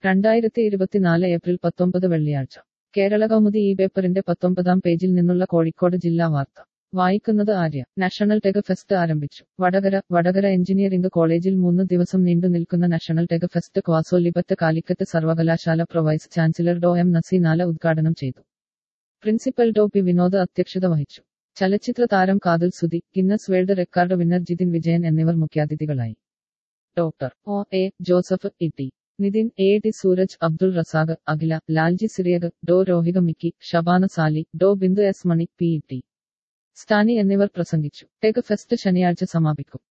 രണ്ടായിരത്തി ഇരുപത്തിനാല് ഏപ്രിൽ പത്തൊമ്പത് വെള്ളിയാഴ്ച കേരള കൗമുദി ഈ പേപ്പറിന്റെ പത്തൊമ്പതാം പേജിൽ നിന്നുള്ള കോഴിക്കോട് ജില്ലാ വാർത്ത വായിക്കുന്നത് ആര്യ നാഷണൽ ടെക് ഫെസ്റ്റ് ആരംഭിച്ചു വടകര വടകര എഞ്ചിനീയറിംഗ് കോളേജിൽ മൂന്ന് ദിവസം നീണ്ടു നിൽക്കുന്ന നാഷണൽ ടെക് ഫെസ്റ്റ് ക്വാസോലിബത്ത് കാലിക്കറ്റ് സർവകലാശാല pro vice chancellor Dr M നസീനാല ഉദ്ഘാടനം ചെയ്തു പ്രിൻസിപ്പൽ ഡോ പി വിനോദ് അധ്യക്ഷത വഹിച്ചു ചലച്ചിത്ര താരം Kathal Sudhi Guinness world record winner Jithin Vijayan എന്നിവർ മുഖ്യാതിഥികളായി doctor O A Joseph E T Nithin A T Sooraj Abdul Razak Akhila Lalji Cyriac Dr Rohika Mikki Shabana Sali Dr Bindu S Mani P T സ്ഥാനി എന്നിവർ പ്രസംഗിച്ചു ടെക് ഫെസ്റ്റ് ശനിയാഴ്ച സമാപിക്കും